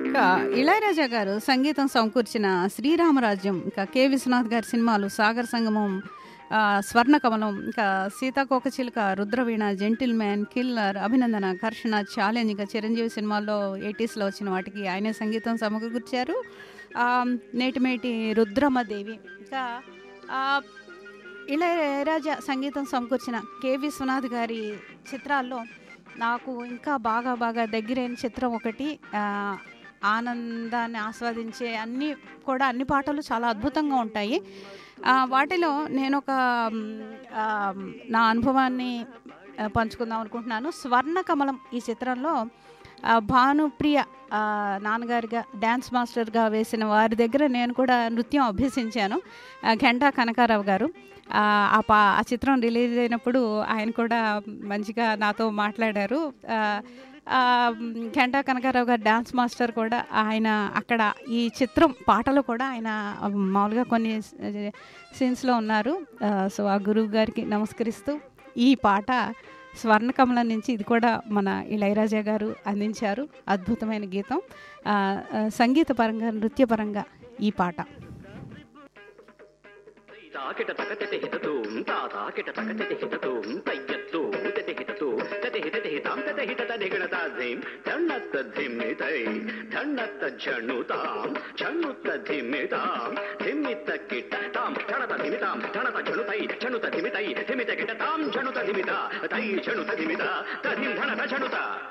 ఇంకా ఇళయరాజా గారు సంగీతం సమకూర్చిన శ్రీరామరాజ్యం ఇంకా కె విశ్వనాథ్ గారి సినిమాలు సాగర్ సంగమం ఆ, స్వర్ణ కమలం ఇంకా సీతాకోకచిలుక రుద్రవీణ జెంటిల్ మ్యాన్ కిల్లర్ అభినందన ఘర్షణ ఛాలెంజ్ ఇంకా చిరంజీవి సినిమాల్లో ఎయిటీస్లో వచ్చిన వాటికి ఆయనే సంగీతం సమకూర్చారు ఆ, నేటిమేటి రుద్రమదేవి ఇంకా ఆ, ఇళయరాజా సంగీతం సమకూర్చిన కె విశ్వనాథ్ గారి చిత్రాల్లో నాకు ఇంకా బాగా బాగా దగ్గరైన చిత్రం ఒకటి ఆ, ఆనందాన్ని ఆస్వాదించే అన్ని కూడా అన్ని పాటలు చాలా అద్భుతంగా ఉంటాయి ఆ, వాటిలో నేను ఒక మ్, ఆ, నా అనుభవాన్ని ఆ, పంచుకుందాం అనుకుంటున్నాను స్వర్ణ కమలం ఈ చిత్రంలో ఆ, భానుప్రియ ఆ, నాన్నగారిగా డ్యాన్స్ మాస్టర్గా వేసిన వారి దగ్గర నేను కూడా నృత్యం అభ్యసించాను ఆ, ఘంటా కనకారావు గారు ఆ, ఆ పా ఆ చిత్రం రిలీజ్ అయినప్పుడు ఆయన కూడా మంచిగా నాతో మాట్లాడారు ఆ, ఆ, ఘంటా కనకారావు గారు డాన్స్ మాస్టర్ కూడా ఆయన అక్కడ ఈ చిత్రం పాటలు కూడా ఆయన మామూలుగా కొన్ని సీన్స్లో ఉన్నారు ఆ, సో ఆ గురువు గారికి నమస్కరిస్తూ ఈ పాట స్వర్ణకమలం నుంచి ఇది కూడా మన ఇళయరాజా గారు అందించారు అద్భుతమైన గీతం ఆ, ఆ, సంగీత పరంగా నృత్యపరంగా ఈ పాట తాకిట తకతిటి హితతూం తాతాకిట తకతిటి హితతూం తయ్యత్తు తిటి హితతూ తతి హితతి హితాం తతి హితత నిగణత ధిం ధన్నత్త ధిమ్మితై ధన్నత్త ఝణుతాం ఝణుత్త ధిమ్మితాం ధిమ్మిత్త కిట్ట తాం ఝణత ధిమితాం ఝణత ఝణుతై ఝణుత ధిమితై ధిమిత కిట తాం ఝణుత ధిమిత తై ఝణుత ధిమిత తధిం ధనత ఝణుత